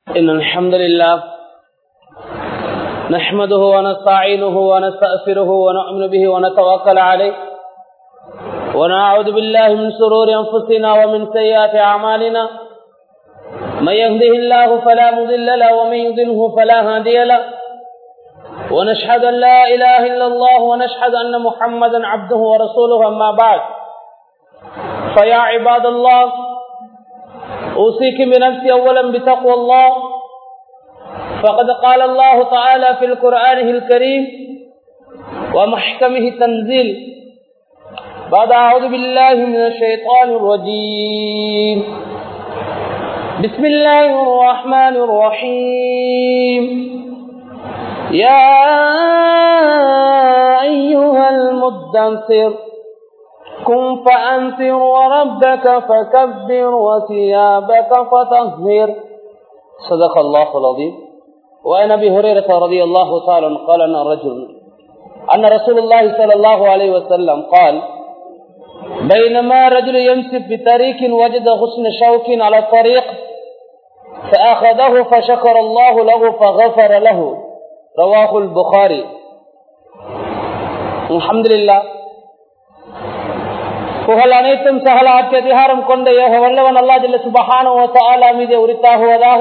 إن الحمد لله نحمده ونستعينه ونستأثره ونؤمن به ونتوكل عليه ونعوذ بالله من سرور أنفسنا ومن سيئات أعمالنا من يهده الله فلا مضل له ومن يضله فلا هادي له ونشهد أن لا إله إلا الله ونشهد أن محمدا عبده ورسوله أما بعد فيا عباد الله أوصيكم بنفسي أولا بتقوى الله فقد قال الله تعالى في القرآن الكريم ومحكمه تنزيل بعد أعوذ بالله من الشيطان الرجيم بسم الله الرحمن الرحيم يا أيها المدثر قم فأنذر وربك فكبر وثيابك فطهر صدق الله العظيم وعن ابي هريره رضي الله تعالى عنه قال ان رجل ان رسول الله صلى الله عليه وسلم قال بينما رجل يمشي بطريق وجد غصن شوك على الطريق فأخذه فشكر الله له فغفر له رواه البخاري الحمد لله புகழ் அனைத்தும் சகல ஆட்சி அதிகாரம் கொண்ட ஏக வல்லவன் அல்லாஜில்ல சுபகான மீது உரித்தாகுவதாக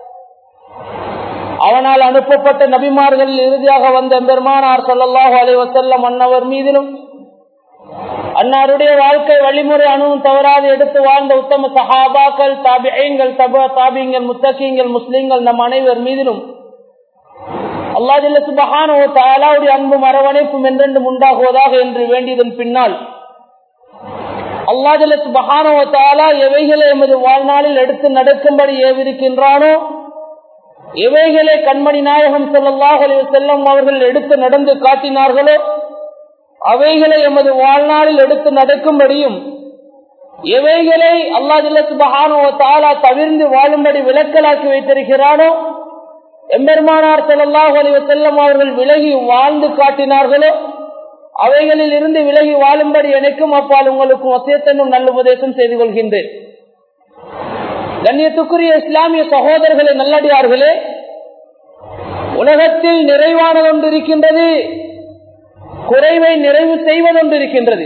அவனால் அனுப்பப்பட்ட நபிமார்கள் இறுதியாக வந்த பெருமானார் சொல்லல்லாஹு அலைவசல்லம் அன்னவர் மீதிலும் அன்னாருடைய வாழ்க்கை வழிமுறை அணுவும் தவறாது எடுத்து வாழ்ந்த உத்தம சஹாபாக்கள் தாபியங்கள் தப தாபியங்கள் முத்தகிங்கள் முஸ்லீம்கள் நம் அனைவர் மீதிலும் அல்லாஜில்ல சுபகான தாலாவுடைய அன்பும் அரவணைப்பும் என்றென்றும் உண்டாகுவதாக என்று வேண்டியதன் பின்னால் அல்லாஜல சுபகானவத்தாலா எவைகளை எமது வாழ்நாளில் எடுத்து நடக்கும்படி ஏவிருக்கின்றானோ எவைகளை கண்மணி நாயகம் செல்லல்லாஹ் செல்லம் அவர்கள் எடுத்து நடந்து காட்டினார்களோ அவைகளை எமது வாழ்நாளில் எடுத்து நடக்கும்படியும் எவைகளை அல்லாஜல்ல சுபகானவத்தாலா தவிர்ந்து வாழும்படி விளக்கலாக்கி வைத்திருக்கிறானோ எம்பெருமானார் செல்லல்லாஹ் செல்லம் அவர்கள் விலகி வாழ்ந்து காட்டினார்களோ அவைகளில் இருந்து விலகி வாழும்படி எனக்கும் அப்பால் உங்களுக்கும் வசியத்தனும் நல்ல உபதேசம் செய்து கொள்கின்றேன் கண்ணியத்துக்குரிய இஸ்லாமிய சகோதரர்களே நல்லடியார்களே உலகத்தில் நிறைவானது ஒன்று இருக்கின்றது குறைவை நிறைவு செய்வதொன்று இருக்கின்றது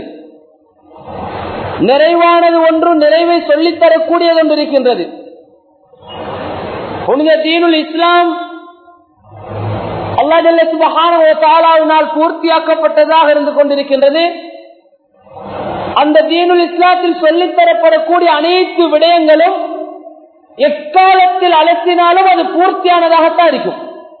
நிறைவானது ஒன்று நிறைவை சொல்லித்தரக்கூடியது ஒன்று இருக்கின்றது புனித தீனுல் இஸ்லாம் அல்லாஹாலாவினால் பூர்த்தியாக்கப்பட்டதாக இருந்து கொண்டிருக்கின்றது அந்த தீனுல் இஸ்லாத்தில் சொல்லித்தரப்படக்கூடிய அனைத்து விடயங்களும் எக்காலத்தில் அலசினாலும் அது பூர்த்தியானதாகத்தான் இருக்கும்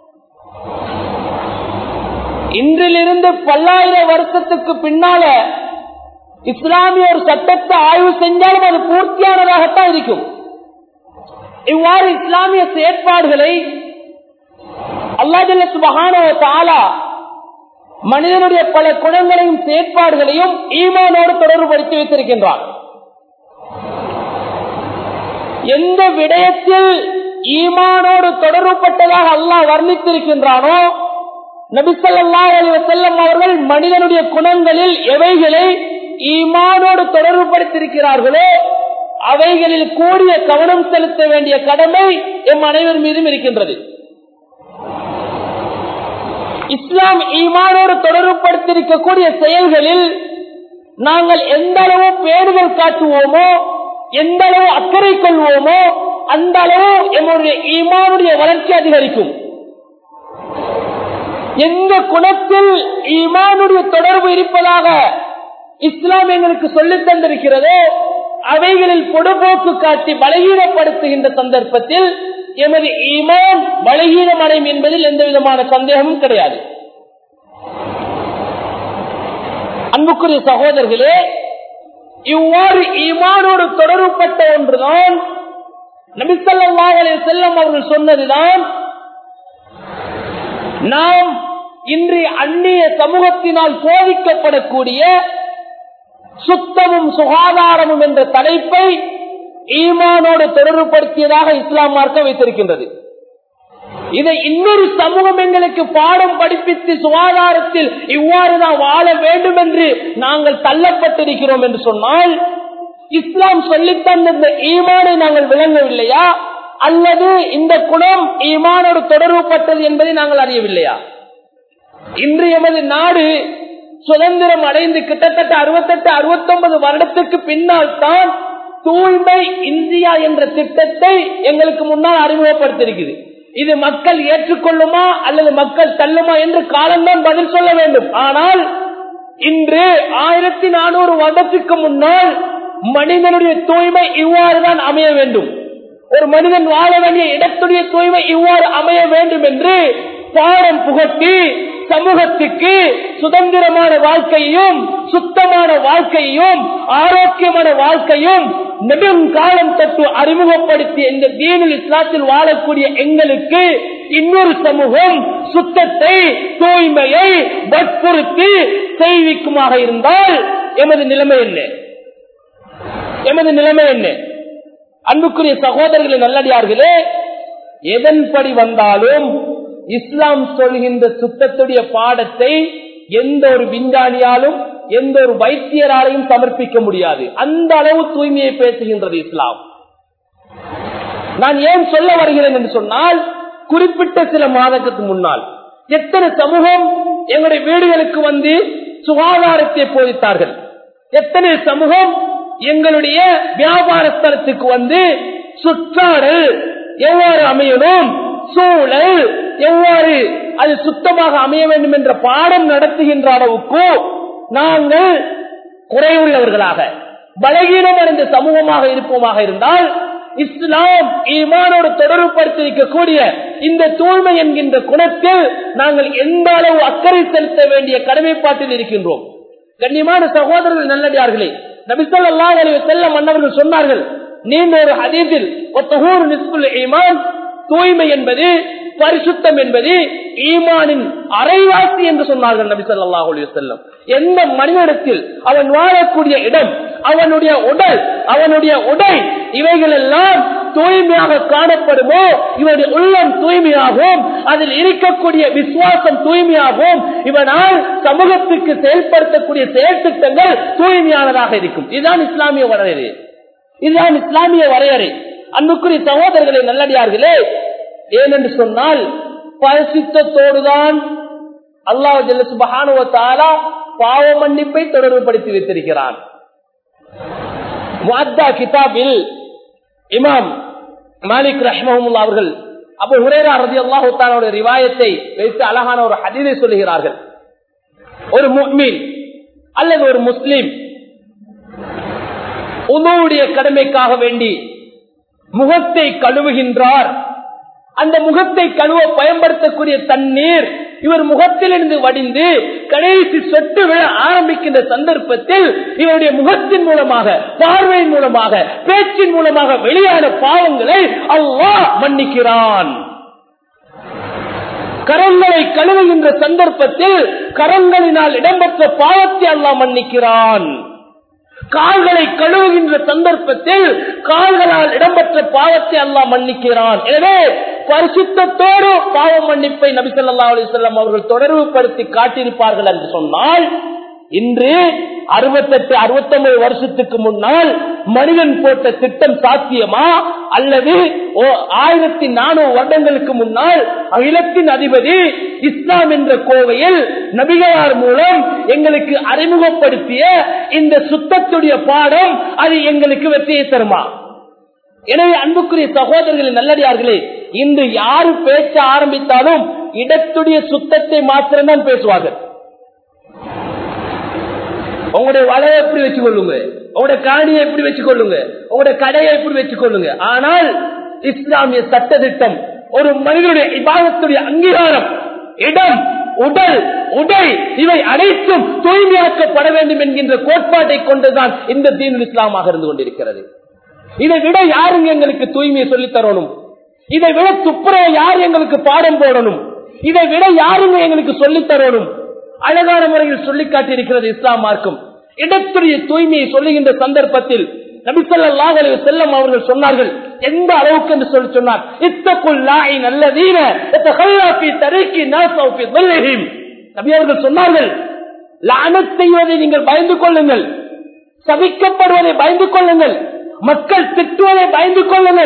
இன்றிலிருந்து பல்லாயிரம் வருஷத்துக்கு பின்னால இஸ்லாமிய ஒரு சட்டத்தை ஆய்வு செஞ்சாலும் அது பூர்த்தியானதாகத்தான் இருக்கும் இவ்வாறு இஸ்லாமிய செயற்பாடுகளை அல்லாஜல்ல சுபகான தாலா மனிதனுடைய பல குணங்களையும் செயற்பாடுகளையும் ஈமானோடு தொடர்புபடுத்தி வைத்திருக்கின்றார் எந்த விடயத்தில் ஈமானோடு தொடர்புப்பட்டதாக அல்லாஹ் வர்ணித்திருக்கின்றானோ நபிசல்லா செல்லம் அவர்கள் மனிதனுடைய குணங்களில் எவைகளை ஈமானோடு தொடர்புபடுத்தியிருக்கிறார்களோ அவைகளில் கூடிய கவனம் செலுத்த வேண்டிய கடமை எம் அனைவர் மீதும் இருக்கின்றது இஸ்லாம் ஈமானோடு தொடர்புபடுத்தியிருக்கக்கூடிய செயல்களில் நாங்கள் எந்த அளவு பேடுகள் காட்டுவோமோ எந்த அளவு அக்கறை கொள்வோமோ அந்த அளவு எங்களுடைய ஈமானுடைய வளர்ச்சி அதிகரிக்கும் எந்த குணத்தில் ஈமானுடைய தொடர்பு இருப்பதாக இஸ்லாம் எங்களுக்கு சொல்லித் தந்திருக்கிறதோ அவைகளில் பொடுபோக்கு காட்டி பலகீனப்படுத்துகின்ற சந்தர்ப்பத்தில் எமது ஈமான் பலகீனம் அடையும் என்பதில் எந்த விதமான சந்தேகமும் கிடையாது அன்புக்குரிய சகோதரர்களே இவ்வாறு ஈமானோடு தொடர்புபட்ட ஒன்றுதான் நபிசல்லாஹலே செல்லம் அவர்கள் சொன்னதுதான் நாம் இன்றைய அந்நிய சமூகத்தினால் போதிக்கப்படக்கூடிய சுத்தமும் சுகாதாரமும் என்ற தலைப்பை ஈமானோடு தொடர்புபடுத்தியதாக இஸ்லாம் மார்க்க வைத்திருக்கின்றது இதை இன்னொரு சமூகம் எங்களுக்கு பாடம் படிப்பித்து சுகாதாரத்தில் இவ்வாறு தான் வாழ வேண்டும் என்று நாங்கள் தள்ளப்பட்டிருக்கிறோம் என்று சொன்னால் இஸ்லாம் சொல்லித்தந்த இந்த ஈமானை நாங்கள் விளங்கவில்லையா அல்லது இந்த குணம் ஈமானோடு தொடர்புப்பட்டது என்பதை நாங்கள் அறியவில்லையா இன்று எமது நாடு சுதந்திரம் அடைந்து கிட்டத்தட்ட அறுபத்தெட்டு அறுபத்தி ஒன்பது வருடத்துக்கு பின்னால் தான் தூய்மை இந்தியா என்ற திட்டத்தை எங்களுக்கு முன்னால் அறிமுகப்படுத்திருக்குது இது மக்கள் ஏற்றுக்கொள்ளுமா அல்லது மக்கள் தள்ளுமா என்று காலம்தான் பதில் சொல்ல வேண்டும் ஆனால் இன்று ஆயிரத்தி நானூறு வருடத்துக்கு முன்னால் மனிதனுடைய தூய்மை இவ்வாறுதான் அமைய வேண்டும் ஒரு மனிதன் வாழ வேண்டிய இடத்துடைய தூய்மை இவ்வாறு அமைய வேண்டும் என்று பாடம் புகட்டி சமூகத்துக்கு சுதந்திரமான வாழ்க்கையும் சுத்தமான வாழ்க்கையும் ஆரோக்கியமான வாழ்க்கையும் நெடுங்காலம் தொட்டு அறிமுகப்படுத்திய இந்த தீனில் இஸ்லாத்தில் வாழக்கூடிய எங்களுக்கு இன்னொரு சமூகம் சுத்தத்தை தூய்மையை வற்புறுத்தி செய்விக்குமாக இருந்தால் எமது நிலைமை என்ன எமது நிலைமை என்ன அன்புக்குரிய சகோதரர்களை நல்லடியார்களே எதன்படி வந்தாலும் இஸ்லாம் சொல்கின்ற சுத்தத்துடைய பாடத்தை எந்த ஒரு விஞ்ஞானியாலும் எந்த ஒரு வைத்தியராலையும் சமர்ப்பிக்க முடியாது அந்த அளவு தூய்மையை பேசுகின்றது இஸ்லாம் நான் ஏன் சொல்ல வருகிறேன் என்று சொன்னால் குறிப்பிட்ட சில மாதத்துக்கு முன்னால் எத்தனை சமூகம் எங்களுடைய வீடுகளுக்கு வந்து சுகாதாரத்தை போதித்தார்கள் எத்தனை சமூகம் எங்களுடைய வியாபார ஸ்தலத்துக்கு வந்து சுற்றாடல் எவ்வாறு அமையணும் சூழல் எவ்வாறு அது சுத்தமாக அமைய வேண்டும் என்ற பாடம் நடத்துகின்ற அளவுக்கு நாங்கள் குறைவுள்ளவர்களாக பலகீனம் அடைந்த சமூகமாக இருப்போமாக இருந்தால் இஸ்லாம் ஈமானோடு தொடர்புபடுத்தி இருக்கக்கூடிய இந்த தூய்மை என்கின்ற குணத்தில் நாங்கள் எந்த அளவு அக்கறை செலுத்த வேண்டிய கடமைப்பாட்டில் இருக்கின்றோம் கண்ணியமான சகோதரர்கள் நல்லடியார்களே நபிசல்லா செல்ல மன்னவர்கள் சொன்னார்கள் நீண்ட ஒரு ஹதீஸில் ஒத்தகூர் நிஸ்புல் ஈமான் தூய்மை என்பது பரிசுத்தம் என்பது ஈமானின் அரைவாசி என்று சொன்னார்கள் நபி சொல்லாஹ் செல்லம் எந்த மனிதனத்தில் அவன் வாழக்கூடிய இடம் அவனுடைய உடல் அவனுடைய உடை இவைகள் எல்லாம் தூய்மையாக காணப்படுமோ இவனுடைய உள்ளம் தூய்மையாகும் அதில் இருக்கக்கூடிய விசுவாசம் தூய்மையாகும் இவனால் சமூகத்துக்கு செயல்படுத்தக்கூடிய செயல் திட்டங்கள் தூய்மையானதாக இருக்கும் இதுதான் இஸ்லாமிய வரையறை இதுதான் இஸ்லாமிய வரையறை அன்புக்குரிய சகோதரர்களை நல்லடியார்களே ஏனென்று சொன்னால் பரிசுத்தோடுதான் அல்லாஹ் ஜல்ல சுபஹானுவத்தாலா பாவ மன்னிப்பை தொடர்புபடுத்தி வைத்திருக்கிறான் கிதாபில் இமாம் மாலிக் ரஹ்மஹமுல்லா அவர்கள் அபு ஹுரேரா ரதி அல்லாஹு ரிவாயத்தை வைத்து அழகான ஒரு ஹதீதை சொல்லுகிறார்கள் ஒரு முக்மீன் அல்லது ஒரு முஸ்லிம் உணவுடைய கடமைக்காக வேண்டி முகத்தை கழுவுகின்றார் அந்த முகத்தை கழுவ பயன்படுத்தக்கூடிய தண்ணீர் இவர் முகத்திலிருந்து வடிந்து கடைசி சொட்டு விழ ஆரம்பிக்கின்ற சந்தர்ப்பத்தில் இவருடைய முகத்தின் மூலமாக பார்வையின் மூலமாக பேச்சின் மூலமாக வெளியான பாவங்களை அல்லாஹ் மன்னிக்கிறான் கரங்களை கழுவுகின்ற சந்தர்ப்பத்தில் கரங்களினால் இடம்பெற்ற பாவத்தை அல்லாஹ் மன்னிக்கிறான் கால்களை கழுவுகின்ற சந்தர்ப்பத்தில் கால்களால் இடம்பெற்ற பாவத்தை அல்லாஹ் மன்னிக்கிறான் எனவே பரிசுத்தோடு பாவ மன்னிப்பை நபி சொல்லா அலிசல்லாம் அவர்கள் தொடர்பு படுத்தி காட்டியிருப்பார்கள் என்று சொன்னால் இன்று அறுபத்தெட்டு அறுபத்தி ஒன்பது வருஷத்துக்கு முன்னால் மனிதன் போட்ட திட்டம் சாத்தியமா அல்லது ஆயிரத்தி நானூறு வருடங்களுக்கு முன்னால் அகிலத்தின் அதிபதி இஸ்லாம் என்ற கோவையில் நபிகளார் மூலம் எங்களுக்கு அறிமுகப்படுத்திய இந்த சுத்தத்துடைய பாடம் அது எங்களுக்கு வெற்றியை தருமா எனவே அன்புக்குரிய சகோதரர்களின் நல்லடியார்களே இன்று யாரு பேச ஆரம்பித்தாலும் இடத்துடைய சுத்தத்தை மாத்திரம்தான் பேசுவார்கள் உங்களுடைய வலையை எப்படி வச்சுக்கொள்ளுங்க உங்களுடைய காணியை எப்படி வச்சுக்கொள்ளுங்க உங்களுடைய கடையை எப்படி வச்சுக்கொள்ளுங்க ஆனால் இஸ்லாமிய சட்ட திட்டம் ஒரு மனிதனுடைய இபாதத்துடைய அங்கீகாரம் இடம் உடல் உடை இவை அனைத்தும் தூய்மையாக்கப்பட வேண்டும் என்கின்ற கோட்பாட்டை கொண்டுதான் இந்த தீன் இஸ்லாமாக இருந்து கொண்டிருக்கிறது இதை விட யாருங்க எங்களுக்கு தூய்மையை சொல்லித் தரணும் இதை விட துப்புரவை யார் எங்களுக்கு பாடம் போடணும் இதை விட யாருங்க எங்களுக்கு சொல்லித் தரணும் அழகான முறையில் சொல்லி காட்டியிருக்கிறது இஸ்லாம் மார்க்கம் இடத்துடைய தூய்மையை சொல்லுகின்ற சந்தர்ப்பத்தில் நபிசல்லாஹ் செல்லம் அவர்கள் சொன்னார்கள் எந்த அளவுக்கு என்று சொல்லி சொன்னார் இத்தக்குள்ளாய் நல்லதீன தரைக்கு நபி அவர்கள் சொன்னார்கள் லானத் செய்வதை நீங்கள் பயந்து கொள்ளுங்கள் சபிக்கப்படுவதை பயந்து கொள்ளுங்கள் மக்கள் திட்டுவதை பயந்து கொள்ளுங்கள்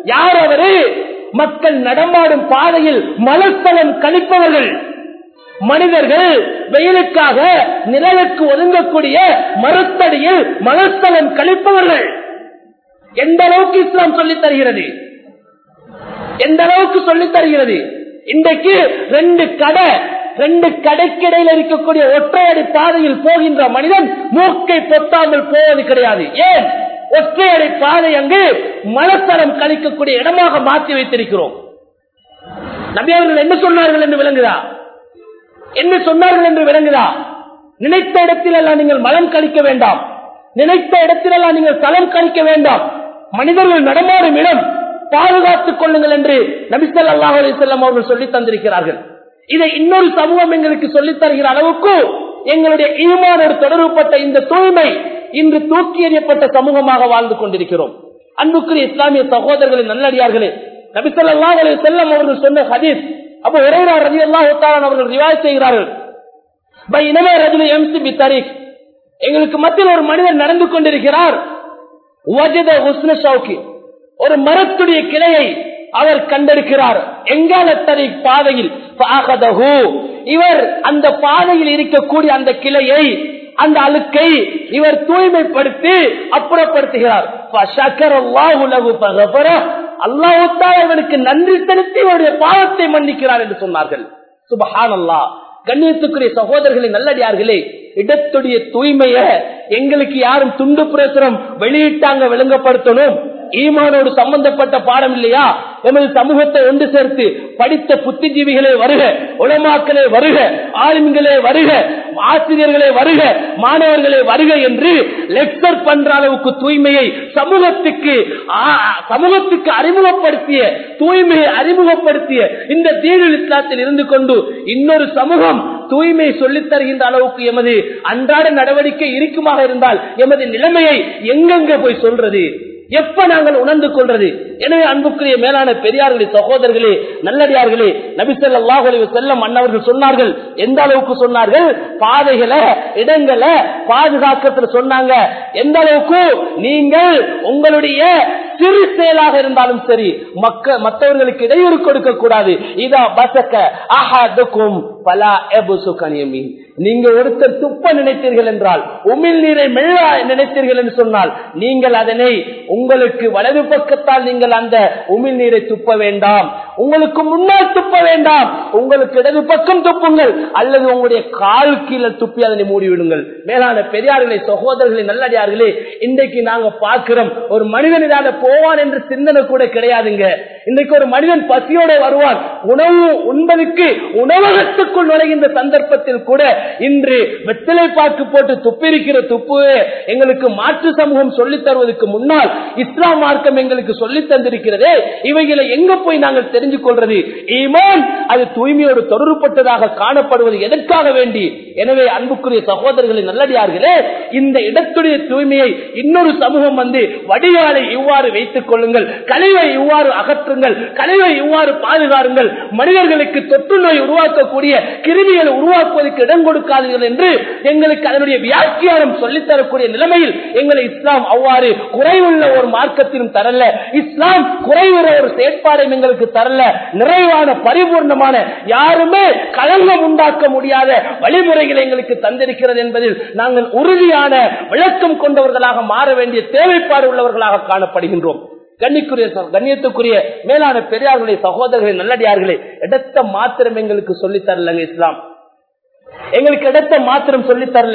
யார் அவரு மக்கள் நடமாடும் பாதையில் மலஸ்தலம் கழிப்பவர்கள் மனிதர்கள் வெயிலுக்காக நிழலுக்கு ஒதுங்கக்கூடிய மறுத்தடியில் மலஸ்தலம் கழிப்பவர்கள் எந்த அளவுக்கு இஸ்லாம் சொல்லித் தருகிறது எந்த அளவுக்கு சொல்லித் தருகிறது இன்றைக்கு ரெண்டு கடை ரெண்டு கடைக்கிடையில் இருக்கக்கூடிய ஒற்றையடி பாதையில் போகின்ற மனிதன் மூக்கை பொத்தாமல் போவது கிடையாது ஏன் ஒற்றையடி பாதை அங்கு மலத்தரம் கழிக்கக்கூடிய இடமாக மாற்றி வைத்திருக்கிறோம் நபி அவர்கள் என்ன சொன்னார்கள் என்று விளங்குதா என்ன சொன்னார்கள் என்று விளங்குதா நினைத்த இடத்திலெல்லாம் நீங்கள் மலம் கழிக்க வேண்டாம் நினைத்த இடத்திலெல்லாம் நீங்கள் தலம் கழிக்க வேண்டாம் மனிதர்கள் நடமாடும் இடம் பாதுகாத்துக் கொள்ளுங்கள் என்று நபிசல் அல்லாஹ் செல்லம் அவர்கள் சொல்லி தந்திருக்கிறார்கள் இதை இன்னொரு சமூகம் எங்களுக்கு சொல்லித் தருகிற அளவுக்கு எங்களுடைய ஈமானோடு தொடர்புப்பட்ட இந்த தூய்மை இன்று தூக்கி எறியப்பட்ட சமூகமாக வாழ்ந்து கொண்டிருக்கிறோம் அன்புக்குரிய இஸ்லாமிய சகோதரர்களின் நல்லடியார்களே நபிசல்லா செல்லம் அவர்கள் சொன்ன ஹதீஸ் அப்ப உரையா ரவி அல்லா அவர்கள் ரிவாய் செய்கிறார்கள் பை இனமே ரஜினி எம்சி பி தரீக் எங்களுக்கு மத்தியில் ஒரு மனிதர் நடந்து கொண்டிருக்கிறார் வஜத உஸ்ன ஷவுகி ஒரு மரத்துடைய கிளையை அவர் கண்டிருக்கிறார் எங்கால தரி பாதையில் பாகதஹு. இவர் அந்த பாதையில் இருக்கக்கூடிய அந்த கிளையை அந்த அழுக்கை இவர் தூய்மைப்படுத்தி அப்புறப்படுத்துகிறார் அல்லாஹா இவனுக்கு நன்றி செலுத்தி இவருடைய பாவத்தை மன்னிக்கிறார் என்று சொன்னார்கள் சுபஹான் அல்லா கண்ணியத்துக்குரிய சகோதரர்களின் நல்லடியார்களே இடத்துடைய தூய்மைய எங்களுக்கு யாரும் துண்டு பிரசுரம் வெளியிட்டாங்க விளங்கப்படுத்தணும் ஈமானோடு சம்பந்தப்பட்ட பாடம் இல்லையா எமது சமூகத்தை ஒன்று சேர்த்து படித்த புத்திஜீவிகளே வருக உலமாக்களே வருக ஆளுங்களே வருக ஆசிரியர்களே வருக மாணவர்களே வருக என்று லெக்சர் பண்ற அளவுக்கு தூய்மையை சமூகத்துக்கு ஆ, சமூகத்துக்கு அறிமுகப்படுத்திய தூய்மையை அறிமுகப்படுத்திய இந்த தீழில் இஸ்லாத்தில் இருந்து கொண்டு இன்னொரு சமூகம் தூய்மை சொல்லித் தருகின்ற அளவுக்கு எமது அன்றாட நடவடிக்கை இருக்குமாக இருந்தால் எமது நிலைமையை எங்கெங்க போய் சொல்றது எப்ப நாங்கள் உணர்ந்து கொள்றது எனவே அன்புக்குரிய மேலான பெரியார்களே சகோதரர்களே நல்லடியார்களே நபிசல்லாஹ் செல்லம் அண்ணவர்கள் சொன்னார்கள் எந்த அளவுக்கு சொன்னார்கள் பாதைகளை இடங்களை பாதுகாக்கத்துல சொன்னாங்க எந்த அளவுக்கு நீங்கள் உங்களுடைய சிறு செயலாக இருந்தாலும் சரி மக்க மற்றவர்களுக்கு இடையூறு கொடுக்க கூடாது இதா பசக்க அஹதுக்கும் பலா எபுசு கனியமி நீங்க ஒருத்தர் துப்ப நினைத்தீர்கள் என்றால் உமிழ் நீரை மெல்ல நினைத்தீர்கள் என்று சொன்னால் நீங்கள் அதனை உங்களுக்கு வலது பக்கத்தால் நீங்கள் அந்த உமிழ் நீரை துப்ப வேண்டாம் உங்களுக்கு முன்னால் துப்ப வேண்டாம் உங்களுக்கு இடது பக்கம் துப்புங்கள் அல்லது உங்களுடைய கால் கீழே துப்பி அதனை மூடிவிடுங்கள் மேலான பெரியார்களே சகோதரர்களே நல்லடியார்களே இன்றைக்கு நாங்க பார்க்கிறோம் ஒரு மனிதன் இதால போவான் என்று சிந்தனை கூட கிடையாதுங்க இன்றைக்கு ஒரு மனிதன் பசியோட வருவான் உணவு உண்பதற்கு உணவகத்துக்குள் நுழைகின்ற சந்தர்ப்பத்தில் கூட இன்று வெத்தலை பாக்கு போட்டு துப்பிருக்கிற துப்பு எங்களுக்கு மாற்று சமூகம் சொல்லித் தருவதற்கு முன்னால் இஸ்லாம் மார்க்கம் எங்களுக்கு சொல்லித் தந்திருக்கிறதே இவைகளை எங்க போய் நாங்கள் தெரிஞ்சு கொள்றது ஈமான் அது தூய்மையோடு தொடர்புப்பட்டதாக காணப்படுவது எதற்காக வேண்டி எனவே அன்புக்குரிய சகோதரர்களை நல்லடியார்களே இந்த இடத்துடைய தூய்மையை இன்னொரு சமூகம் வந்து வடிகாலை இவ்வாறு வைத்துக் கொள்ளுங்கள் கழிவை இவ்வாறு அகற்றுங்கள் கழிவை இவ்வாறு பாதுகாருங்கள் மனிதர்களுக்கு தொற்று நோய் உருவாக்கக்கூடிய கிருமிகளை உருவாக்குவதற்கு இடம் கொடுக்காதீர்கள் என்று எங்களுக்கு அதனுடைய வியாக்கியானம் சொல்லித் தரக்கூடிய நிலைமையில் எங்களை இஸ்லாம் அவ்வாறு குறைவுள்ள ஒரு மார்க்கத்திலும் தரல இஸ்லாம் குறைவுற ஒரு செயற்பாடையும் எங்களுக்கு தரல நிறைவான பரிபூர்ணமான யாருமே களங்கம் உண்டாக்க முடியாத வழிமுறைகளை எங்களுக்கு தந்திருக்கிறது என்பதில் நாங்கள் உறுதியான விளக்கம் கொண்டவர்களாக மாற வேண்டிய தேவைப்பாடு உள்ளவர்களாக காணப்படுகின்றோம் கண்ணிக்குரிய கண்ணியத்துக்குரிய மேலான பெரியார்களுடைய சகோதரர்களை நல்லடியார்களே இடத்த மாத்திரம் எங்களுக்கு சொல்லித் தரலங்க இஸ்லாம் எங்களுக்கு இடத்த மாத்திரம் சொல்லித் தரல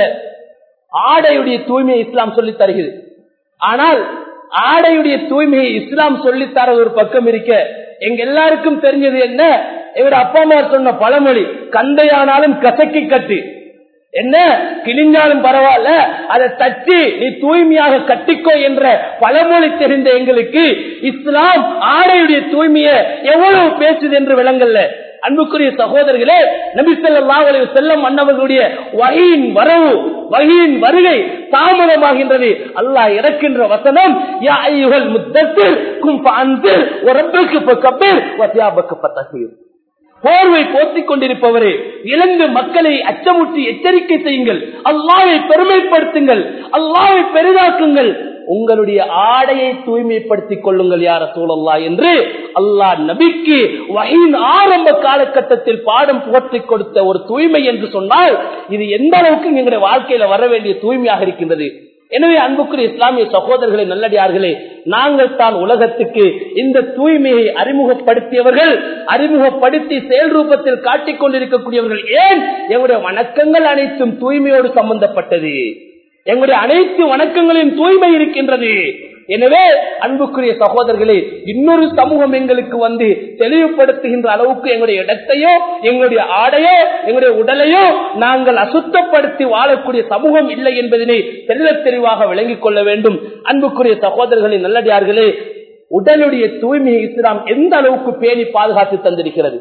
ஆடையுடைய தூய்மையை இஸ்லாம் சொல்லித் தருகிறது ஆனால் ஆடையுடைய தூய்மையை இஸ்லாம் சொல்லித் தர ஒரு பக்கம் இருக்க எங்க எல்லாருக்கும் தெரிஞ்சது என்ன இவர் அப்பா அம்மா சொன்ன பழமொழி கந்தையானாலும் கசக்கி கட்டு என்ன கிழிஞ்சாலும் பரவாயில்ல அதை தச்சு நீ தூய்மையாக கட்டிக்கோ என்ற பழமொழி தெரிந்த எங்களுக்கு இஸ்லாம் ஆடையுடைய தூய்மையை எவ்வளவு பேசுது என்று விளங்கல்ல அன்புக்குரிய சகோதரர்களே நபிசல்லா செல்லம் அண்ணவர்களுடைய வகையின் வரவு வகையின் வருகை தாமதமாகின்றது அல்லாஹ் இறக்கின்ற வசனம் யா ஐயுகள் முத்தத்தில் கும்ப அந்து உரப்புக்கு கப்பேர் வத்தியாபக்கு பத்தகீர் போர்வை போத்திக் கொண்டிருப்பவரே இழந்து மக்களை அச்சமுட்டி எச்சரிக்கை செய்யுங்கள் அல்லாவை பெருமைப்படுத்துங்கள் அல்லாவை பெரிதாக்குங்கள் உங்களுடைய ஆடையை தூய்மைப்படுத்திக் கொள்ளுங்கள் யார சூழல்லா என்று அல்லாஹ் நபிக்கு வகையின் ஆரம்ப காலகட்டத்தில் பாடம் புகற்றி கொடுத்த ஒரு தூய்மை என்று சொன்னால் இது எந்த அளவுக்கு எங்களுடைய வாழ்க்கையில வர வேண்டிய தூய்மையாக இருக்கின்றது எனவே அன்புக்குரிய இஸ்லாமிய சகோதரர்களை நல்லடியார்களே நாங்கள் தான் உலகத்துக்கு இந்த தூய்மையை அறிமுகப்படுத்தியவர்கள் அறிமுகப்படுத்தி செயல் ரூபத்தில் காட்டிக் கொண்டிருக்கக்கூடியவர்கள் ஏன் எங்களுடைய வணக்கங்கள் அனைத்தும் தூய்மையோடு சம்பந்தப்பட்டது எங்களுடைய அனைத்து வணக்கங்களின் தூய்மை இருக்கின்றது எனவே அன்புக்குரிய சகோதரர்களே இன்னொரு சமூகம் எங்களுக்கு வந்து தெளிவுபடுத்துகின்ற அளவுக்கு எங்களுடைய இடத்தையோ எங்களுடைய ஆடையோ எங்களுடைய உடலையோ நாங்கள் அசுத்தப்படுத்தி வாழக்கூடிய சமூகம் இல்லை என்பதனை தெல்ல தெளிவாக விளங்கிக் கொள்ள வேண்டும் அன்புக்குரிய சகோதரர்களின் நல்லடியார்களே உடலுடைய தூய்மையை இஸ்லாம் எந்த அளவுக்கு பேணி பாதுகாத்து தந்திருக்கிறது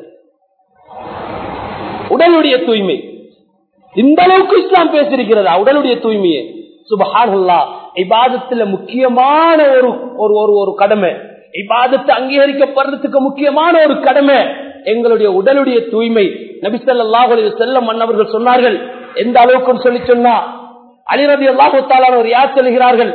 உடலுடைய தூய்மை இந்த அளவுக்கு இஸ்லாம் பேசியிருக்கிறதா உடலுடைய தூய்மையை சுபஹானுல்லா இபாதத்துல முக்கியமான ஒரு ஒரு ஒரு ஒரு கடமை இபாதத்தை அங்கீகரிக்கப்படுறதுக்கு முக்கியமான ஒரு கடமை எங்களுடைய உடலுடைய தூய்மை நபிசல்லாஹு செல்லம் மன்னவர்கள் சொன்னார்கள் எந்த அளவுக்கு சொல்லி சொன்னா அலிரதி அல்லாஹு தாலான ஒரு யார் சொல்கிறார்கள்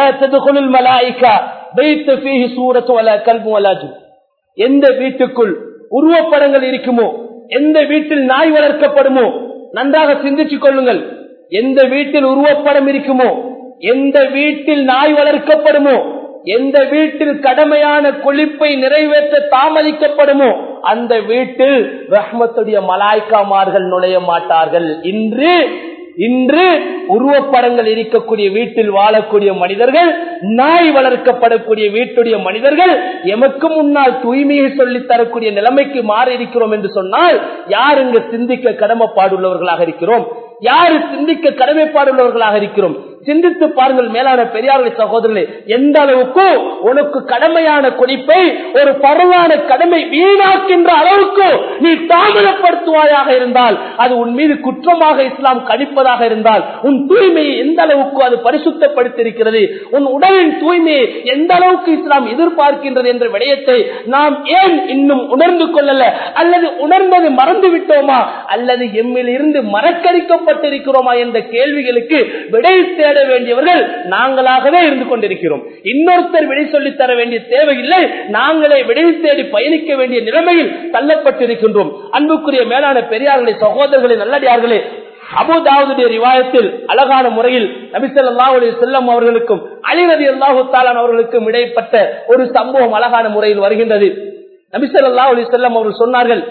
எந்த வீட்டுக்குள் உருவப்படங்கள் இருக்குமோ எந்த வீட்டில் நாய் வளர்க்கப்படுமோ நன்றாக சிந்திச்சுக் கொள்ளுங்கள் எந்த வீட்டில் உருவப்படம் இருக்குமோ எந்த வீட்டில் நாய் வளர்க்கப்படுமோ எந்த வீட்டில் கடமையான குளிப்பை நிறைவேற்ற தாமதிக்கப்படுமோ அந்த வீட்டில் ரஹ்மத்துடைய மலாய்க்காமார்கள் நுழைய மாட்டார்கள் இன்று இன்று உருவப்படங்கள் இருக்கக்கூடிய வீட்டில் வாழக்கூடிய மனிதர்கள் நாய் வளர்க்கப்படக்கூடிய வீட்டுடைய மனிதர்கள் எமக்கு முன்னால் தூய்மையை சொல்லித் தரக்கூடிய நிலைமைக்கு மாறி இருக்கிறோம் என்று சொன்னால் யார் இங்கு சிந்திக்க கடமைப்பாடுள்ளவர்களாக இருக்கிறோம் யாரு சிந்திக்க கடமைப்பாடுள்ளவர்களாக இருக்கிறோம் சிந்தித்து பாருங்கள் மேலான பெரியார்களை சகோதரர்களே எந்த அளவுக்கு உனக்கு கடமையான குடிப்பை ஒரு பரவான கடமை வீணாக்கின்ற அளவுக்கு நீ தாமதப்படுத்துவாயாக இருந்தால் அது உன் மீது குற்றமாக இஸ்லாம் கணிப்பதாக இருந்தால் உன் தூய்மையை எந்த அளவுக்கு அது பரிசுத்தப்படுத்தியிருக்கிறது உன் உடலின் தூய்மையை எந்த அளவுக்கு இஸ்லாம் எதிர்பார்க்கின்றது என்ற விடயத்தை நாம் ஏன் இன்னும் உணர்ந்து கொள்ளல அல்லது உணர்ந்தது மறந்து விட்டோமா அல்லது எம்மில் இருந்து மறக்கடிக்கப்பட்டிருக்கிறோமா என்ற கேள்விகளுக்கு விடை தேட வேண்டியவர்கள் நாங்களாகவே இருந்து கொண்டிருக்கிறோம் இன்னொருத்தர் விடை சொல்லி தர வேண்டிய தேவையில்லை நாங்களே விடை தேடி பயணிக்க வேண்டிய நிலைமையில் தள்ளப்பட்டிருக்கின்றோம் அன்புக்குரிய மேலான பெரியார்களே சகோதரர்களே நல்லடியார்களே அபுதாவுடைய ரிவாயத்தில் அழகான முறையில் நபிசல்லாவுடைய செல்லம் அவர்களுக்கும் அலிரதி அல்லாஹு தாலான் அவர்களுக்கும் இடைப்பட்ட ஒரு சம்பவம் அழகான முறையில் வருகின்றது நபிசல்லா அலி செல்லம் அவர்கள் சொன்னார்கள்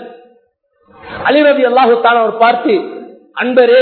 அலிரதி அல்லாஹு தாலான் அவர் பார்த்து அன்பரே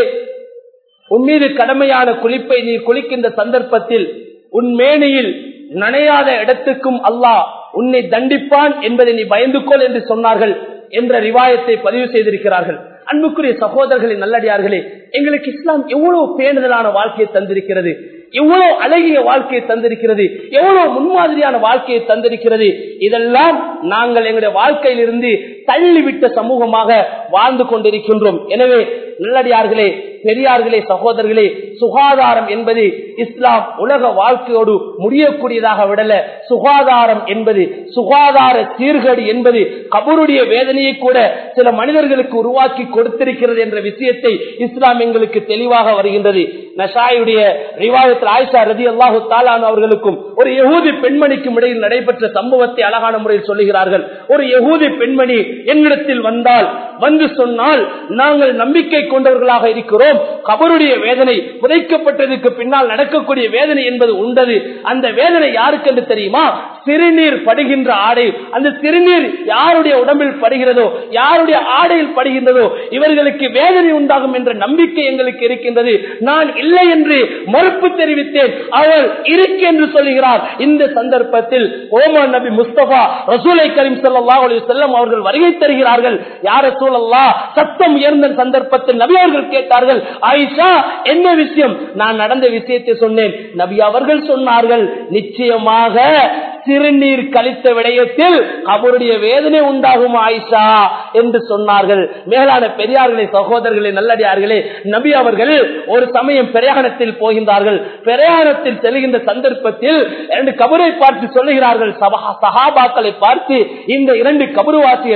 உன் மீது கடமையான குளிப்பை நீ குளிக்கின்ற சந்தர்ப்பத்தில் உன் மேனியில் நனையாத இடத்துக்கும் அல்லாஹ் உன்னை தண்டிப்பான் என்பதை நீ பயந்து கொள் என்று சொன்னார்கள் என்ற ரிவாயத்தை பதிவு செய்திருக்கிறார்கள் அன்புக்குரிய சகோதரர்களின் நல்லடியார்களே எங்களுக்கு இஸ்லாம் எவ்வளவு பேணுதலான வாழ்க்கையை தந்திருக்கிறது எவ்வளவு அழகிய வாழ்க்கையை தந்திருக்கிறது எவ்வளவு முன்மாதிரியான வாழ்க்கையை தந்திருக்கிறது இதெல்லாம் நாங்கள் எங்களுடைய வாழ்க்கையிலிருந்து தள்ளிவிட்ட சமூகமாக வாழ்ந்து கொண்டிருக்கின்றோம் எனவே நல்லடியார்களே பெரியார்களே சகோதரர்களே சுகாதாரம் என்பது இஸ்லாம் உலக வாழ்க்கையோடு முடியக்கூடியதாக விடல சுகாதாரம் என்பது சுகாதார சீர்கேடு என்பது கபருடைய வேதனையை கூட சில மனிதர்களுக்கு உருவாக்கி கொடுத்திருக்கிறது என்ற விஷயத்தை இஸ்லாம் எங்களுக்கு தெளிவாக வருகின்றது நஷாயுடைய ரிவாயத்தில் ஆயிஷா ரதி அல்லாஹு தாலான் அவர்களுக்கும் ஒரு யகூதி பெண்மணிக்கும் இடையில் நடைபெற்ற சம்பவத்தை அழகான முறையில் சொல்லுகிறார்கள் ஒரு யகூதி பெண்மணி என்னிடத்தில் வந்தால் வந்து சொன்னால் நாங்கள் நம்பிக்கை கொண்டவர்களாக இருக்கிறோம் கபருடைய வேதனை புதைக்கப்பட்டதுக்கு பின்னால் நடக்கக்கூடிய வேதனை என்பது உண்டது அந்த வேதனை யாருக்கு என்று தெரியுமா சிறுநீர் படுகின்ற ஆடை அந்த சிறுநீர் யாருடைய உடம்பில் படுகிறதோ யாருடைய ஆடையில் படுகின்றதோ இவர்களுக்கு வேதனை உண்டாகும் என்ற நம்பிக்கை எங்களுக்கு இருக்கின்றது நான் இல்லை என்று மறுப்பு தெரிவித்தேன் அவர் இருக்கு என்று சொல்லுகிறார் இந்த சந்தர்ப்பத்தில் ஓமன் நபி முஸ்தபா ரசூலை கரீம் சல்லா செல்லம் அவர்கள் வருகை தருகிறார்கள் யார சூழல்லா சத்தம் உயர்ந்த சந்தர்ப்பத்தில் நபி அவர்கள் கேட்டார்கள் ஆயிஷா என்ன விஷயம் நான் நடந்த விஷயத்தை சொன்னேன் நபி அவர்கள் சொன்னார்கள் நிச்சயமாக சிறுநீர் கழித்த விடயத்தில் அவருடைய வேதனை உண்டாகும் ஆயிஷா என்று சொன்னார்கள் மேலான பெரியார்களே சகோதரர்களே நல்லடியார்களே நபி அவர்கள் ஒரு சமயம் பிரயாணத்தில் போகின்றார்கள் பிரயாணத்தில் செல்கின்ற சந்தர்ப்பத்தில் இரண்டு கபரை பார்த்து சொல்லுகிறார்கள் சகாபாக்களை பார்த்து இந்த இரண்டு கபருவாசிகளும்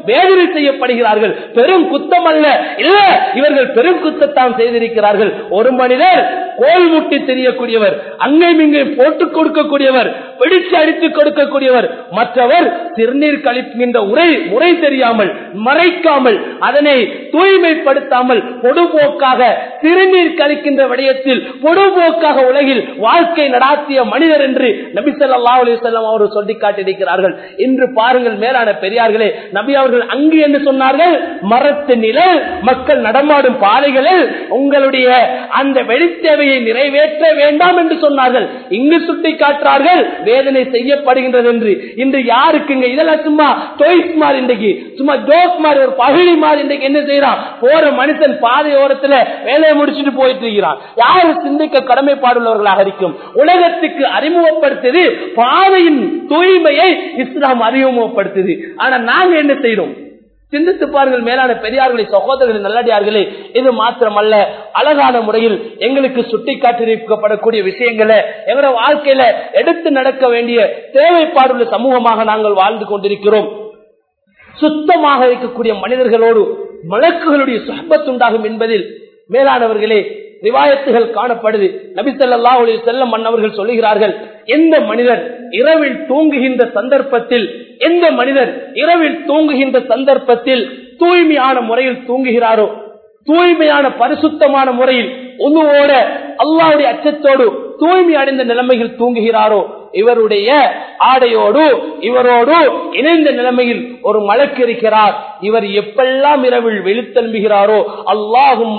வேதனை செய்யப்படுகிறார்கள் பெரும் குத்தம் அல்ல இல்ல இவர்கள் பெரும் குத்தத்தான் செய்திருக்கிறார்கள் ஒரு மனிதர் கோல் முட்டி தெரியக்கூடியவர் அங்கையும் இங்கையும் போட்டுக் கொடுக்கக்கூடியவர் பிடிச்சு அடித்துக் கொடுக்கக்கூடியவர் மற்றவர் சிறுநீர் கழிக்கின்ற உரை முறை தெரியாமல் மறைக்காமல் அதனை தூய்மைப்படுத்தாமல் பொடுபோக்காக சிறுநீர் கழிக்கின்ற விடயத்தில் பொடுபோக்காக உலகில் வாழ்க்கை நடாத்திய மனிதர் என்று நபி ஸல்லல்லாஹு அலைஹி வஸல்லம் அவர்கள் சொல்லி காட்டியிருக்கிறார்கள் இன்று பாருங்கள் மேலான பெரியார்களே நபி அவர்கள் அங்கு என்று சொன்னார்கள் மரத்து நிழல் மக்கள் நடமாடும் பாதைகளில் உங்களுடைய அந்த வெளித்தேவையை நிறைவேற்ற வேண்டாம் என்று சொன்னார்கள் இங்கு சுட்டி காட்டுறார்கள் வேதனை செய்யப்படுகின்றது என்று இன்று யாருக்குங்க இதெல்லாம் சும்மா டொய்ஸ் மாதிரி இன்றைக்கு சும்மா ஜோக் மாதிரி ஒரு பகுதி மாதிரி இன்றைக்கு என்ன செய்யறான் போற மனுஷன் பாதை ஓரத்துல வேலையை முடிச்சுட்டு போயிட்டு இருக்கிறான் யாரு சிந்திக்க கடமைப்பாடுள்ளவர்களாக இருக்கும் உலகத்துக்கு அறிமுகப்படுத்துது பாதையின் தூய்மையை இஸ்லாம் அறிமுகப்படுத்துது ஆனா நாங்க என்ன செய்யறோம் சிந்தித்து பாருங்கள் மேலான பெரியார்களை சகோதரர்களை நல்லடியார்களே இது மாத்திரமல்ல அழகான முறையில் எங்களுக்கு சுட்டிக்காட்டிருக்கப்படக்கூடிய விஷயங்களை எங்களோட வாழ்க்கையில எடுத்து நடக்க வேண்டிய தேவைப்பாடுள்ள சமூகமாக நாங்கள் வாழ்ந்து கொண்டிருக்கிறோம் சுத்தமாக இருக்கக்கூடிய மனிதர்களோடு வழக்குகளுடைய சுகபத்துண்டாகும் என்பதில் மேலானவர்களே ரிவாயத்துகள் காணப்படுது நபிசல்லா செல்லம் மன்னவர்கள் சொல்லுகிறார்கள் எந்த மனிதர் இரவில் தூங்குகின்ற சந்தர்ப்பத்தில் எந்த மனிதர் இரவில் தூங்குகின்ற சந்தர்ப்பத்தில் தூய்மையான முறையில் தூங்குகிறாரோ தூய்மையான பரிசுத்தமான முறையில் உணுவோட அல்லாவுடைய அச்சத்தோடு தூய்மை அடைந்த நிலைமையில் தூங்குகிறாரோ இவருடைய ஆடையோடு இவரோடு இணைந்த நிலைமையில் ஒரு மலக்கு இருக்கிறார் இவர் எப்பெல்லாம் இரவில் வெளித்தெலும்புகிறாரோ அல்லாஹும்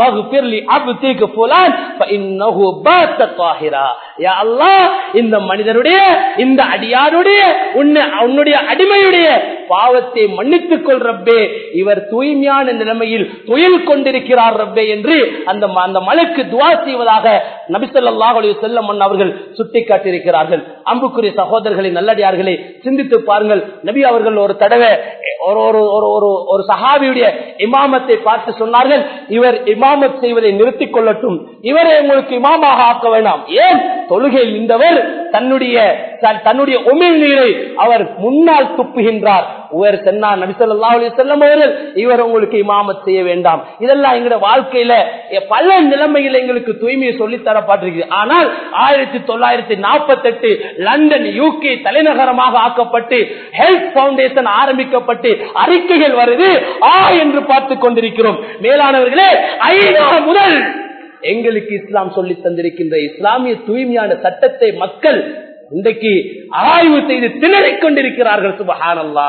இந்த மனிதனுடைய இந்த அடியாருடைய உன்னுடைய அடிமையுடைய பாவத்தை மன்னித்துக் கொள் ரப்பே இவர் தூய்மையான நிலைமையில் துயில் கொண்டிருக்கிறார் ரப்பே என்று அந்த அந்த மலைக்கு துவா செய்வதாக நபிசல்லாஹ் செல்லம் அவர்கள் சுட்டிக்காட்டியிருக்கிறார்கள் அம்புக்குரிய சகோதரர்களின் நல்லடியார்களை சிந்தித்து பாருங்கள் நபி அவர்கள் ஒரு தடவை ஒரு ஒரு ஒரு ஒரு ஒரு சஹாபியுடைய இமாமத்தை பார்த்து சொன்னார்கள் இவர் இமாமத் செய்வதை நிறுத்திக் கொள்ளட்டும் இவரை உங்களுக்கு இமாமாக ஆக்க வேண்டாம் ஏன் தொழுகையில் நின்றவர் தன்னுடைய தன்னுடைய உமிழ் நீரை அவர் முன்னால் துப்புகின்றார் உயர் சென்னா நபிசல்லா செல்லம் அவர்கள் இவர் உங்களுக்கு இமாமத் செய்ய வேண்டாம் இதெல்லாம் எங்களுடைய வாழ்க்கையில பல நிலைமையில் எங்களுக்கு தூய்மையை சொல்லி தரப்பட்டிருக்கு ஆனால் ஆயிரத்தி தொள்ளாயிரத்தி நாற்பத்தி எட்டு லண்டன் யூகே தலைநகரமாக ஆக்கப்பட்டு ஹெல்த் பவுண்டேஷன் ஆரம்பிக்கப்பட்டு அறிக்கைகள் வருது ஆ என்று பார்த்து கொண்டிருக்கிறோம் மேலானவர்களே ஐநா முதல் எங்களுக்கு இஸ்லாம் சொல்லி தந்திருக்கின்ற இஸ்லாமிய தூய்மையான சட்டத்தை மக்கள் இன்றைக்கு ஆய்வு செய்து திணறிக் கொண்டிருக்கிறார்கள் சுபஹானல்லா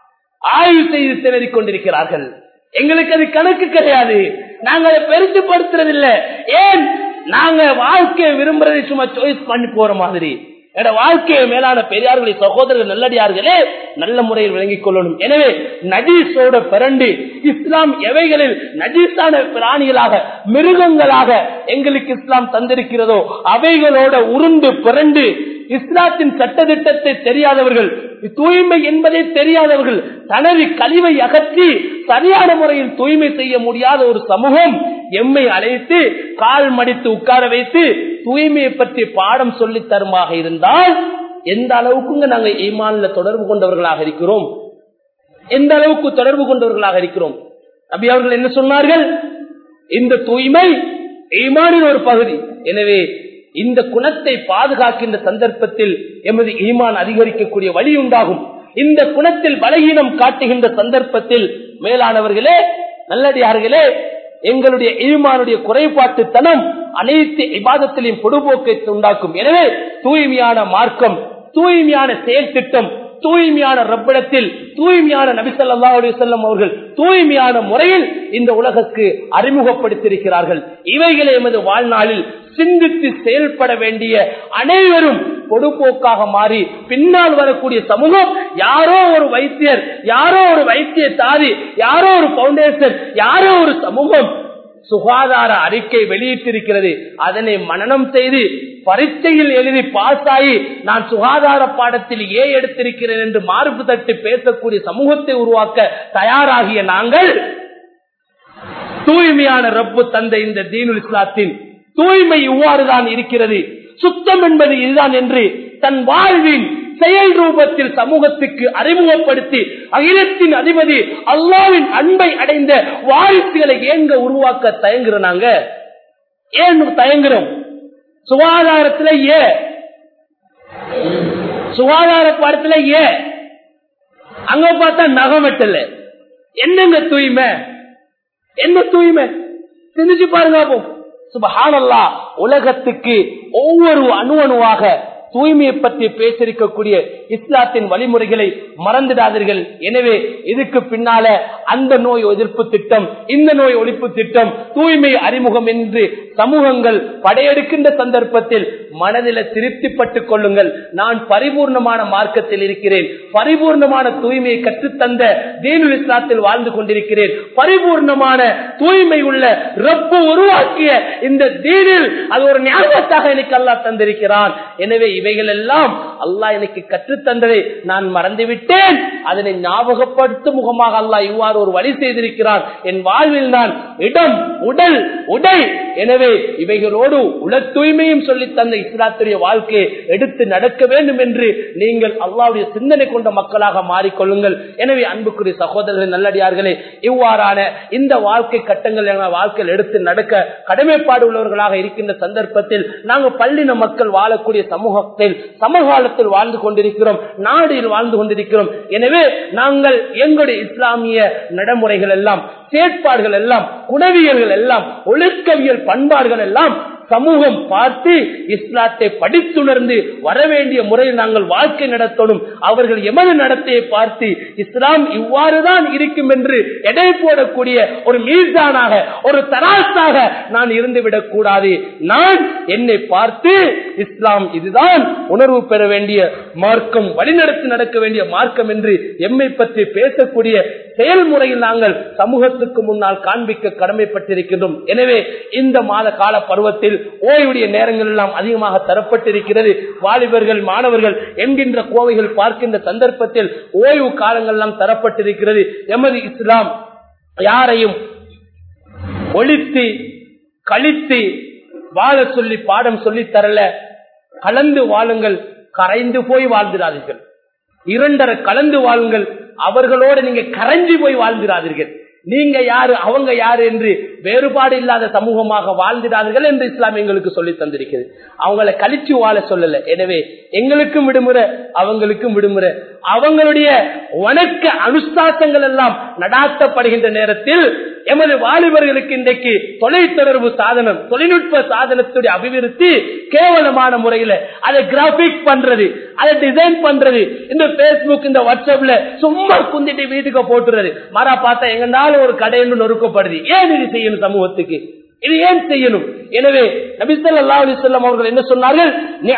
ஆய்வு செய்து திணறிக் கொண்டிருக்கிறார்கள் எங்களுக்கு அது கணக்கு கிடையாது நாங்க அதை பெருசுப்படுத்துறதில்லை ஏன் நாங்க வாழ்க்கையை விரும்புறதை சும்மா சாய்ஸ் பண்ணி போற மாதிரி என வாழ்க்கையை மேலான பெரியார்களை சகோதரர்கள் நல்லடியார்களே நல்ல முறையில் விளங்கிக் கொள்ளணும் எனவே நஜீஸோட பிறண்டு இஸ்லாம் எவைகளில் நஜீஸான பிராணிகளாக மிருகங்களாக எங்களுக்கு இஸ்லாம் தந்திருக்கிறதோ அவைகளோட உருண்டு பிறண்டு இஸ்லாத்தின் சட்டத்திட்டத்தை தெரியாதவர்கள் தூய்மை என்பதை தெரியாதவர்கள் தனது கழிவை அகற்றி சரியான முறையில் தூய்மை செய்ய முடியாத ஒரு சமூகம் எம்மை அழைத்து கால் மடித்து உட்கார வைத்து தூய்மையை பற்றி பாடம் சொல்லி தருமாக இருந்தால் எந்த அளவுக்குங்க நாங்க ஈமான்ல தொடர்பு கொண்டவர்களாக இருக்கிறோம் எந்த அளவுக்கு தொடர்பு கொண்டவர்களாக இருக்கிறோம் நபி அவர்கள் என்ன சொன்னார்கள் இந்த தூய்மை ஈமானின் ஒரு பகுதி எனவே இந்த குணத்தை பாதுகாக்கின்ற சந்தர்ப்பத்தில் எமது ஈமான் அதிகரிக்கக்கூடிய வழி உண்டாகும் இந்த குணத்தில் பலகீனம் காட்டுகின்ற சந்தர்ப்பத்தில் மேலானவர்களே நல்லடியார்களே எங்களுடைய ஈமானுடைய குறைபாட்டுத்தனம் அனைத்து இபாதத்திலையும் பொடுபோக்கை உண்டாக்கும் எனவே தூய்மையான மார்க்கம் தூய்மையான செயல் திட்டம் தூய்மையான ரப்பிடத்தில் தூய்மையான நபிசல்லா செல்லம் அவர்கள் தூய்மையான முறையில் இந்த உலகக்கு அறிமுகப்படுத்தியிருக்கிறார்கள் இவைகளை எமது வாழ்நாளில் சிந்தித்து செயல்பட வேண்டிய அனைவரும் பொதுப்போக்காக மாறி பின்னால் வரக்கூடிய சமூகம் யாரோ ஒரு வைத்தியர் யாரோ ஒரு வைத்திய தாதி யாரோ ஒரு பவுண்டேஷன் யாரோ ஒரு சமூகம் சுகாதார அறிக்கை வெளியிட்டிருக்கிறது அதனை மனநம் செய்து பரீட்சையில் எழுதி பாஸ் ஆகி நான் சுகாதார பாடத்தில் ஏ எடுத்திருக்கிறேன் என்று மார்பு தட்டு பேசக்கூடிய சமூகத்தை உருவாக்க தயாராகிய நாங்கள் தூய்மையான ரப்பு தந்த இந்த தீனுல் இஸ்லாத்தின் தூய்மை இவ்வாறுதான் இருக்கிறது சுத்தம் என்பது இதுதான் என்று தன் வாழ்வின் செயல் ரூபத்தில் சமூகத்துக்கு அறிமுகப்படுத்தி அகிலத்தின் அதிபதி அல்லாவின் அன்பை அடைந்த வாரிசுகளை ஏங்க உருவாக்க தயங்குறோம் நாங்க ஏன் தயங்குறோம் சுகாதாரத்துல ஏ சுகாதார பாடத்துல ஏ அங்க பார்த்தா நகம் வெட்டல என்னங்க தூய்மை என்ன தூய்மை சிந்திச்சு பாருங்க அப்போ சுபஹானல்லா உலகத்துக்கு ஒவ்வொரு அணு அணுவாக தூய்மையை பற்றி பேசிருக்கக்கூடிய இஸ்லாத்தின் வழிமுறைகளை மறந்துடாதீர்கள் எனவே இதுக்கு பின்னால அந்த நோய் எதிர்ப்பு திட்டம் இந்த நோய் ஒழிப்பு திட்டம் தூய்மை அறிமுகம் என்று சமூகங்கள் படையெடுக்கின்ற சந்தர்ப்பத்தில் மனதில திருப்திப்பட்டுக் கொள்ளுங்கள் நான் பரிபூர்ணமான மார்க்கத்தில் இருக்கிறேன் பரிபூர்ணமான தூய்மையை கற்றுத்தந்த தீனுல் இஸ்லாத்தில் வாழ்ந்து கொண்டிருக்கிறேன் பரிபூர்ணமான தூய்மை உள்ள ரப்பு உருவாக்கிய இந்த தீனில் அது ஒரு ஞாபகத்தாக எனக்கு அல்லாஹ் தந்திருக்கிறான் எனவே இவைகள் எல்லாம் அல்லாஹ் எனக்கு கற்றுத்தந்ததை நான் மறந்துவிட்டேன் அதனை ஞாபகப்படுத்தும் முகமாக அல்லாஹ் இவ்வாறு ஒரு வழி செய்திருக்கிறான் என் வாழ்வில் நான் இடம் உடல் உடை எனவே இவைகளோடு உல தூய்மையும் சொல்லி தந்த இஸ்லாத்துடைய வாழ்க்கையை எடுத்து நடக்க வேண்டும் என்று நீங்கள் அல்லாவுடைய சிந்தனை கொண்ட மக்களாக மாறிக்கொள்ளுங்கள் எனவே அன்புக்குரிய சகோதரர்கள் நல்லடியார்களே இவ்வாறான இந்த வாழ்க்கை கட்டங்கள் என வாழ்க்கையில் எடுத்து நடக்க கடமைப்பாடு உள்ளவர்களாக இருக்கின்ற சந்தர்ப்பத்தில் நாங்கள் பள்ளின மக்கள் வாழக்கூடிய சமூகத்தில் சமகாலத்தில் வாழ்ந்து கொண்டிருக்கிறோம் நாடில் வாழ்ந்து கொண்டிருக்கிறோம் எனவே நாங்கள் எங்களுடைய இஸ்லாமிய நடைமுறைகள் எல்லாம் செயற்பாடுகள் எல்லாம் குணவியல்கள் எல்லாம் ஒழுக்கவியல் பண்பாடுகள் எல்லாம் சமூகம் பார்த்து இஸ்லாத்தை படித்துணர்ந்து வரவேண்டிய முறையில் நாங்கள் வாழ்க்கை நடத்தணும் அவர்கள் எமது நடத்தையை பார்த்து இஸ்லாம் இவ்வாறுதான் இருக்கும் என்று எடை போடக்கூடிய ஒரு மீசானாக ஒரு தராசாக நான் இருந்துவிடக் கூடாது நான் என்னை பார்த்து இஸ்லாம் இதுதான் உணர்வு பெற வேண்டிய மார்க்கம் வழிநடத்தி நடக்க வேண்டிய மார்க்கம் என்று எம்மை பற்றி பேசக்கூடிய செயல்முறையில் நாங்கள் சமூகத்துக்கு முன்னால் காண்பிக்க கடமைப்பட்டிருக்கின்றோம் எனவே இந்த மாத கால பருவத்தில் ஓய்வுடைய நேரங்கள் எல்லாம் அதிகமாக தரப்பட்டிருக்கிறது வாலிபர்கள் மாணவர்கள் என்கின்ற கோவைகள் பார்க்கின்ற சந்தர்ப்பத்தில் ஓய்வு காலங்கள் எல்லாம் தரப்பட்டிருக்கிறது எமது இஸ்லாம் யாரையும் ஒழித்து கழித்து வாழ சொல்லி பாடம் சொல்லி தரல கலந்து வாழுங்கள் கரைந்து போய் வாழ்ந்திராதீர்கள் இரண்டரை கலந்து வாழுங்கள் அவர்களோடு நீங்க கரைஞ்சி போய் வாழ்ந்திராதீர்கள் நீங்க யாரு அவங்க யாரு என்று வேறுபாடு இல்லாத சமூகமாக வாழ்ந்திடாதீர்கள் என்று இஸ்லாம் எங்களுக்கு சொல்லி தந்திருக்கிறது அவங்களை கழிச்சு வாழ சொல்லல எனவே எங்களுக்கும் விடுமுறை அவங்களுக்கும் விடுமுறை அவங்களுடைய வணக்க அனுஷ்டாசங்கள் எல்லாம் நடாத்தப்படுகின்ற நேரத்தில் எமது வாலிபர்களுக்கு இன்றைக்கு தொலைத்தொடர்பு சாதனம் தொழில்நுட்ப சாதனத்துடைய அபிவிருத்தி கேவலமான முறையில அதை கிராபிக் பண்றது அதை டிசைன் பண்றது இந்த பேஸ்புக் இந்த வாட்ஸ்அப்ல சும்மா குந்திட்டு வீட்டுக்கு போட்டுறது மரா பார்த்தா எங்கனாலும் ஒரு கடைன்னு நொறுக்கப்படுது ஏன் இது செய்யணும் சமூகத்துக்கு இது ஏன் செய்யணும் எனவே நபிசல்லா அலிசல்லாம் அவர்கள் என்ன சொன்னார்கள்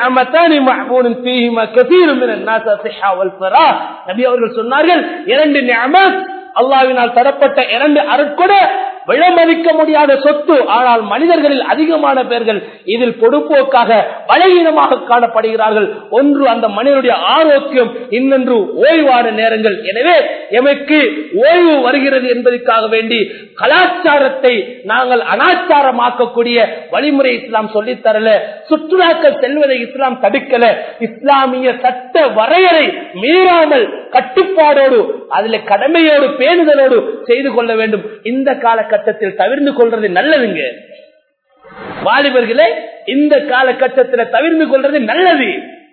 நபி அவர்கள் சொன்னார்கள் இரண்டு நியமத் அல்லாவினால் தரப்பட்ட இரண்டு அருட்கொட விளமதிக்க முடியாத சொத்து ஆனால் மனிதர்களில் அதிகமான பேர்கள் இதில் பொடுப்போக்காக பலகீனமாக காணப்படுகிறார்கள் ஒன்று அந்த மனிதனுடைய ஆரோக்கியம் இன்னொன்று ஓய்வான நேரங்கள் எனவே எமக்கு ஓய்வு வருகிறது என்பதற்காக வேண்டி கலாச்சாரத்தை நாங்கள் அனாச்சாரமாக்கக்கூடிய வழிமுறை இஸ்லாம் சொல்லித்தரல சுற்றுலாக்கள் செல்வதை இஸ்லாம் தடுக்கல இஸ்லாமிய சட்ட வரையறை மீறாமல் கட்டுப்பாடோடு அதுல கடமையோடு பேணுதலோடு செய்து கொள்ள வேண்டும் இந்த காலகட்டத்தில் தவிர்ந்து கொள்றது நல்லதுங்க வாலிபர்களே இந்த காலகட்டத்தில் தவிர்ந்து கொள்றது நல்லது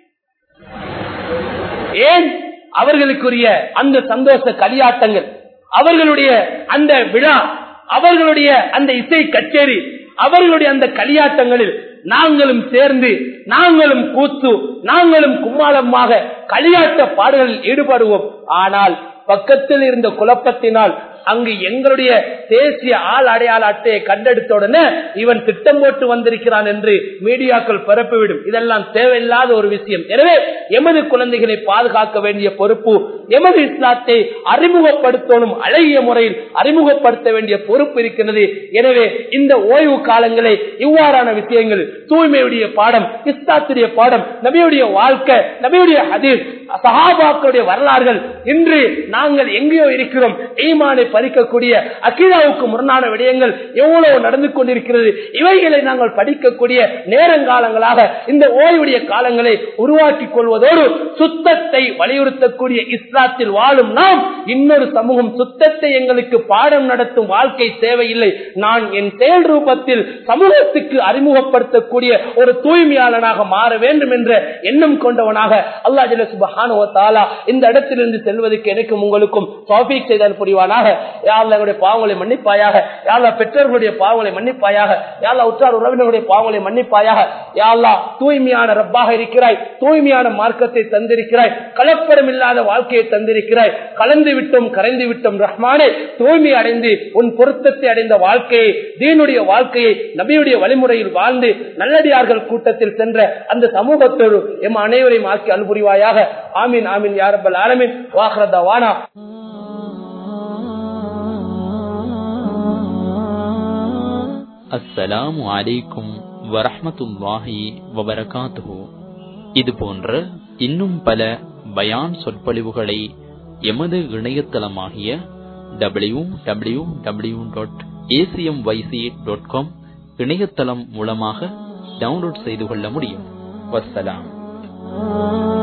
ஏன் அவர்களுக்குரிய அந்த சந்தோஷ களியாட்டங்கள் அவர்களுடைய அந்த விழா அவர்களுடைய அந்த இசை கச்சேரி அவர்களுடைய அந்த களியாட்டங்களில் நாங்களும் சேர்ந்து நாங்களும் கூத்து நாங்களும் கும்மாளமாக களியாட்ட பாடுகளில் ஈடுபடுவோம் ஆனால் பக்கத்தில் இருந்த குழப்பத்தினால் அங்கு எங்களுடைய தேசிய ஆள் அடையாள அட்டையை கண்டெடுத்த உடனே இவன் திட்டம் போட்டு வந்திருக்கிறான் என்று மீடியாக்கள் பரப்பிவிடும் இதெல்லாம் தேவையில்லாத ஒரு விஷயம் எனவே எமது குழந்தைகளை பாதுகாக்க வேண்டிய பொறுப்பு எமது இஸ்லாத்தை அறிமுகப்படுத்தணும் அழகிய முறையில் அறிமுகப்படுத்த வேண்டிய பொறுப்பு இருக்கிறது எனவே இந்த ஓய்வு காலங்களை இவ்வாறான விஷயங்கள் தூய்மையுடைய பாடம் இஸ்லாத்துடைய பாடம் நபியுடைய வாழ்க்கை நபியுடைய ஹதீஸ் சஹாபாக்களுடைய வரலாறுகள் இன்று நாங்கள் எங்கேயோ இருக்கிறோம் ஈமானை பறிக்கக்கூடிய அகிலாவுக்கு முரணான விடயங்கள் எவ்வளவு நடந்து கொண்டிருக்கிறது இவைகளை நாங்கள் படிக்கக்கூடிய நேரங்காலங்களாக இந்த ஓய்வுடைய காலங்களை உருவாக்கி கொள்வதோடு சுத்தத்தை வலியுறுத்தக்கூடிய இஸ்லாத்தில் வாழும் நாம் இன்னொரு சமூகம் சுத்தத்தை எங்களுக்கு பாடம் நடத்தும் வாழ்க்கை தேவையில்லை நான் என் செயல் ரூபத்தில் சமூகத்துக்கு அறிமுகப்படுத்தக்கூடிய ஒரு தூய்மையாளனாக மாற வேண்டும் என்ற எண்ணம் கொண்டவனாக அல்லா ஜல சுபஹானுவ தாலா இந்த இடத்திலிருந்து செல்வதற்கு எனக்கும் உங்களுக்கும் டாபிக் செய்தால் புரிவானாக யாழ்ல எங்களுடைய பாவங்களை மன்னிப்பாயாக யாழ்லா பெற்றோர்களுடைய பாவங்களை மன்னிப்பாயாக யாழ்லா உற்றார் உறவினர்களுடைய பாவங்களை மன்னிப்பாயாக யாழ்லா தூய்மையான ரப்பாக இருக்கிறாய் தூய்மையான மார்க்கத்தை தந்திருக்கிறாய் கலப்படம் இல்லாத வாழ்க்கையை தந்திருக்கிறாய் கலந்து விட்டோம் கரைந்து விட்டோம் ரஹ்மானே தூய்மை அடைந்து உன் பொருத்தத்தை அடைந்த வாழ்க்கையை தீனுடைய வாழ்க்கையை நபியுடைய வழிமுறையில் வாழ்ந்து நல்லடியார்கள் கூட்டத்தில் சென்ற அந்த சமூகத்தோடு எம் அனைவரையும் ஆக்கி அன்புரிவாயாக ஆமீன் ஆமீன் யாரப்பல் ஆலமின் வாஹ்ரதா வானா அஸ்ஸலாமு அலைக்கும் வரஹ்மத்துல்லாஹி வபரகாத்துஹு இது போன்ற இன்னும் பல பயான் சொற்பொழிவுகளை எமது இணையதளமாகிய W W W dot ACM YC dot com இணையதளம் மூலமாக டவுன்லோட் செய்து கொள்ள முடியும் வஸ்ஸலாம்